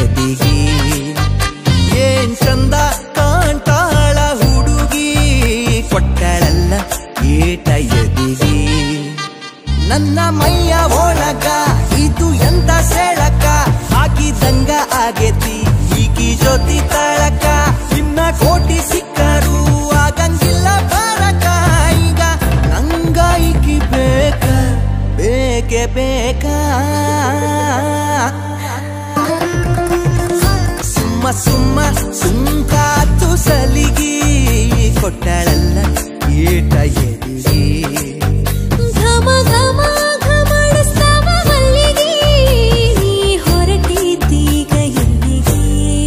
ಎದಿಗಿ ಏನ್ ಚಂದ ಕಾಣ್ತಾಳ ಹುಡುಗಿ ಕೊಟ್ಟಳಲ್ಲ ಏಟ ಎದಿಗಿ ನನ್ನ ಮೈಯ ಒಳಗ ಇದು ಎಂತ ಸೆಳಕ ಹಾಕಿದಂಗ ಆಗೇತಿ ಈಕಿ ಜೊತಿ ತಳಕ ಇನ್ನ ಕೋಟಿ ಸಿಕ್ಕರು ಆಗಂಗಿಲ್ಲ ಬರಕ ಈಗ ನಂಗ ಈಕಿ ಬೇಕ ಬೇಕೆ ಬೇಕ ಸುಮ್ಮ ಸುಮ್ಮ ಸುಂಕಾತು ಸಲಿಗಿ ಕೊಟ್ಟಳಲ್ಲ ಏಟ ಎದಿಗಿ ಘಮ ಘಮ ಘಮಡಿಸ್ತಾವ ಮಲ್ಲಿಗೆ ನೀ ಹೊರಟಿದ್ದೀಗ ಎಲ್ಲಿಗೆ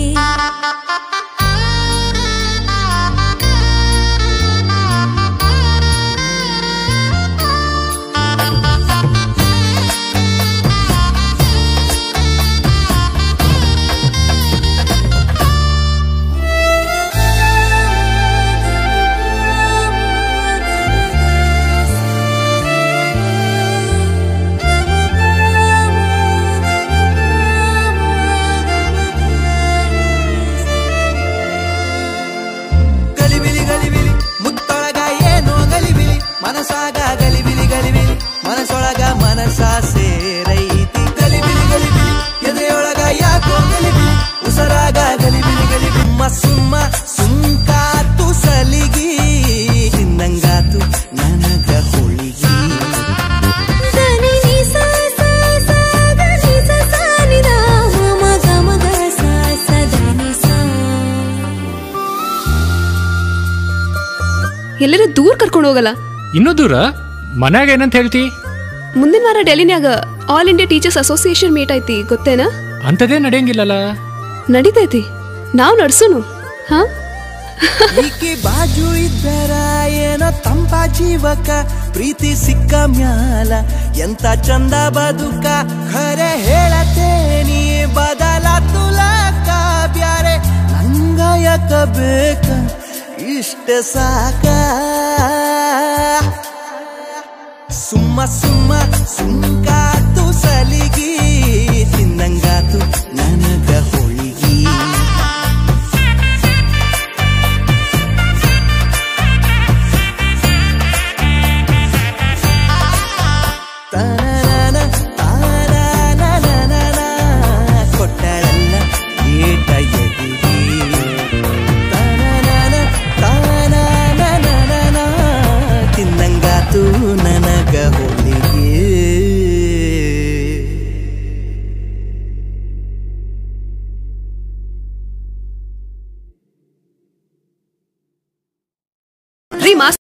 ಗಲಿಬಿಲಿ ಗಲಿಬಿಲಿ ಮುತ್ತೊಳಗ ಏನೋ ಗಲಿಬಿಲಿ ಮನಸಾಗ ಗಲಿಬಿಲಿ ಗಲಿಬಿಲಿ ಮನಸೊಳಗ ಮನಸ ಸೇರೈತಿ ಗಲಿಬಿಲಿ ಗಲಿಬಿಲಿ ಎದೆಯೊಳಗ ಯಾಕೋ ಗಲಿಬಿಲಿ ಉಸರಾಗ ಗಲಿಬಿಲಿ ಗಲಿಬಿಲಿ ಸುಮ್ಮ ಸುಮ್ಮ ಸುಂಕಾತು ಸಲಿಗಿ ತಿಂದಂಗಾತು ನನಗ ಹುಳಿಗಿ ದನಿ ನಿ ಸ ಸ ಸ ದನಿ ಸ ಸ ನಿ ದ ಮ ಗ ಮ ಗ ಸ ಸ ದನಿ ಸ ಎಲ್ಲರ ದೂರ ಕರ್ಕೊಂಡು ಹೋಗಲ್ಲ ಇನ್ನೂ ದೂರ ಮನ್ಯಾಗ ಏನಂತ ಹೇಳ್ತಿ ಮುಂದಿನ ವಾರ ಡೆಲ್ಲಿನ್ಯಾಗ all India teachers association meet ಐತಿ ಗೊತ್ತೇನಾ ಅಂಥದ್ದೇ ನಡೆಯಂಗಿಲ್ಲಲ್ಲ ನಡೀತೈತಿ ನಾವು ನಡ್ಸುನು ಹಾ ಈಕಿ ಬಾಜು ಇದ್ದರ ಏನೋ ತಂಪ ಜೀವಕ ಪ್ರೀತಿ ಸಿಕ್ಕ ಮ್ಯಾಲ ಎಂತ ಚಂದ ಬದುಕ ಖರೆ ಹೇಳತೇನಿ ಬದಲ ತುಲಕ ಬ್ಯಾರೆ ನಂಗ ಯಾಕ ಬೇಕ ಇಷ್ಟ ಸಾಕ ಸುಮ್ಮ ಸುಮ್ಮ ಸುಂಕಾತು ಸಲಿಗಿ ತಿಂದಂಗಾತು ನನಗ ಹೊಳಿಗಿ ತಾನಾನ, ತಾನಾನಾನಾನಾನ, ಕೊಟ್ಟಳಲ್ಲ ಏಟ ಎದಿಗಿ. ತಾನಾನಾನ, ತಾನಾನಾನಾನಾನ, ತಿಂದಂಗಾತು ನನಗ ಹೋಳಿಗೆ ರೀ ಮಾಸ್